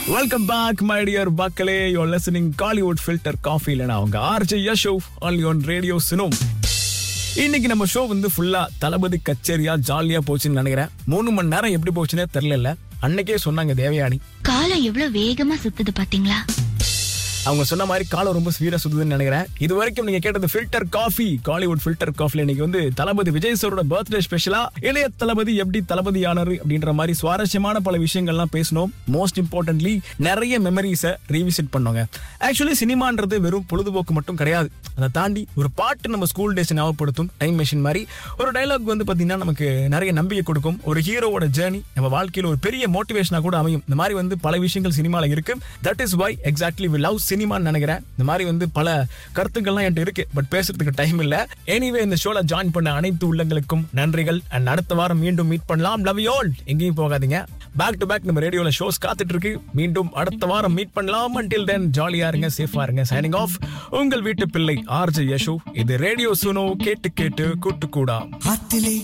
welcome back my dear மக்களே you're listening Kollywood filter coffee இல்லைனா அவங்க RJ Yasho all on radio சினோம் இன்னைக்கு நம்ம ஷோ வந்து ஃபுல்லா தளபதி கச்சேரியா ஜாலியா போச்சுன்னு நினைக்கிறேன் மூணு மணி நேரம் எப்படி போச்சுன்னே தெரியல அன்னைக்கே சொன்னாங்க தேவயானி காலம் எவ்வளவு வேகமா சுத்துது பாத்தீங்களா அவங்க சொன்ன மாதிரி காலம் ரொம்ப ஸ்வீடா சுத்துதுன்னு நினைக்கிறேன் இது வரைக்கும் நீங்க கேட்டது ஃபில்டர் காஃபி காலிவுட் ஃபில்டர் காஃபில இன்னைக்கு வந்து தளபதி விஜய் சாரோட பர்த்டே ஸ்பெஷலா இளைய தளபதி எப்படி தளபதி ஆனாரு அப்படின்ற மாதிரி சுவாரஸ்யமான பல விஷயங்கள்லாம் பேசணும் மோஸ்ட் இம்பார்ட்டன்ட்லி நிறைய மெமரிஸை ரீவிசிட் பண்ணோங்க ஆக்சுவலி சினிமான்றது வெறும் பொழுதுபோக்கு மட்டும் கிடையாது அதை தாண்டி ஒரு பாட்டு நம்ம ஸ்கூல் டேஸ் ஞாபகப்படுத்தும் டைம் மெஷின் மாதிரி ஒரு டைலாக் வந்து பாத்தீங்கன்னா நமக்கு நிறைய நம்பிக்கை கொடுக்கும் ஒரு ஹீரோவோட ஜேர்னி நம்ம வாழ்க்கையில ஒரு பெரிய மோட்டிவேஷனா கூட அமையும் இந்த மாதிரி வந்து பல விஷயங்கள் சினிமால இருக்கு that is why exactly we love சினிமான்னு நினைக்கிறேன் இந்த மாதிரி வந்து பல கருத்துக்கள்லாம் என்கிட்ட இருக்கு பட் பேசுறதுக்கு டைம் இல்ல எனிவே இந்த ஷோல ஜாயின் பண்ண அனைத்து உள்ளங்களுக்கும் நன்றிகள் அண்ட் அடுத்த வாரம் மீண்டும் மீட் பண்ணலாம் லவ் யூ ஆல் எங்கேயும் போகாதீங்க பேக் டு பேக் நம்ம ரேடியோல ஷோஸ் காத்துட்டு இருக்கு மீண்டும் அடுத்த வாரம் மீட் பண்ணலாம் until then ஜாலியா இருங்க சேஃபா இருங்க சைனிங் ஆஃப் உங்கள் வீட்டு பிள்ளை ஆர்ஜே யஷோ இது ரேடியோ சுனோ கேட்டு கேட்டு கூட்டு கூடா ஆத்திலே